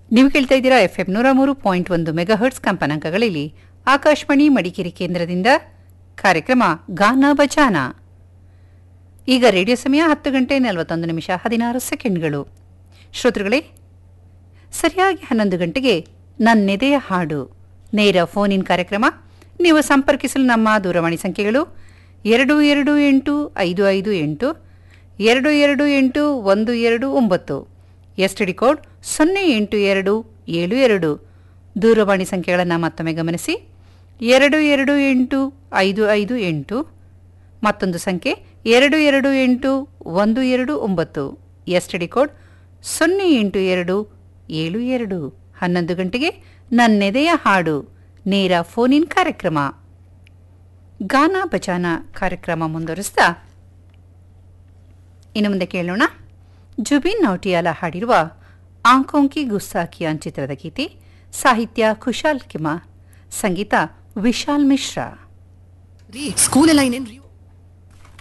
ನೀವು ಕೇಳ್ತಾ ಇದ್ದೀರಾ ಎಫ್ ಎಂ ನೂರ ಮೂರು ಪಾಯಿಂಟ್ ಒಂದು ಮೆಗಾಹರ್ಟ್ಸ್ ಕಂಪನಾಂಕಗಳಲ್ಲಿ ಆಕಾಶವಾಣಿ ಮಡಿಕೇರಿ ಕೇಂದ್ರದಿಂದ ಕಾರ್ಯಕ್ರಮ ಗಾನ ಬಚಾನ ಈಗ ರೇಡಿಯೋ ಸಮಯ ಹತ್ತು ಗಂಟೆ ನಲವತ್ತೊಂದು ನಿಮಿಷ ಹದಿನಾರು ಸೆಕೆಂಡ್ಗಳು ಶ್ರೋತೃಗಳೇ ಸರಿಯಾಗಿ ಹನ್ನೊಂದು ಗಂಟೆಗೆ ನನ್ನೆದೆಯ ಹಾಡು ನೇರ ಫೋನ್ ಇನ್ ಕಾರ್ಯಕ್ರಮ ನೀವು ಸಂಪರ್ಕಿಸಲು ನಮ್ಮ ದೂರವಾಣಿ ಸಂಖ್ಯೆಗಳು ಎರಡು ಎರಡು ಎಂಟು ಐದು ಐದು ಎಂಟು ಎರಡು ಎರಡು ಎಂಟು ಒಂದು ಎರಡು ಒಂಬತ್ತು ಎಸ್ ಡಿ ಕೋಡ್ ಸೊನ್ನೆ ಎಂಟು ಎರಡು ಏಳು ಎರಡು ದೂರವಾಣಿ ಸಂಖ್ಯೆಗಳನ್ನು ಮತ್ತೊಮ್ಮೆ ಗಮನಿಸಿ ಎರಡು ಎರಡು ಎಂಟು ಐದು ಐದು ಎಂಟು ಮತ್ತೊಂದು ಸಂಖ್ಯೆ ಎರಡು ಎರಡು ಎಂಟು ಒಂದು ಎರಡು ಒಂಬತ್ತು ಎಸ್ ಡಿ ಕೋಡ್ ಸೊನ್ನೆ ಎಂಟು ಎರಡು ಏಳು ಎರಡು ಹನ್ನೊಂದು ಗಂಟೆಗೆ ನನ್ನೆದೆಯ ಹಾಡು ನೇರ ಫೋನ್ ಇನ್ ಕಾರ್ಯಕ್ರಮ ಗಾನ ಬಚಾನ ಕಾರ್ಯಕ್ರಮ ಮುಂದುವರಿಸ್ತಾ ಇನ್ನು ಮುಂದೆ ಕೇಳೋಣ ಜುಬಿನ್ ನೌಟಿಯಾಲ ಹಾಡಿರುವ ಆಂಕೋಂಕಿ ಗುಸ್ಸಾಕಿಯಾನ್ ಚಿತ್ರದ ಗೀತೆ ಸಾಹಿತ್ಯ ಖುಷಾಲ್ ಕಿಮಾ ಸಂಗೀತ ವಿಶಾಲ್ ಮಿಶ್ರಾ ರೀ ಸ್ಕೂಲ್ ಎಲ್ಲ ಇನ್ನೇನ್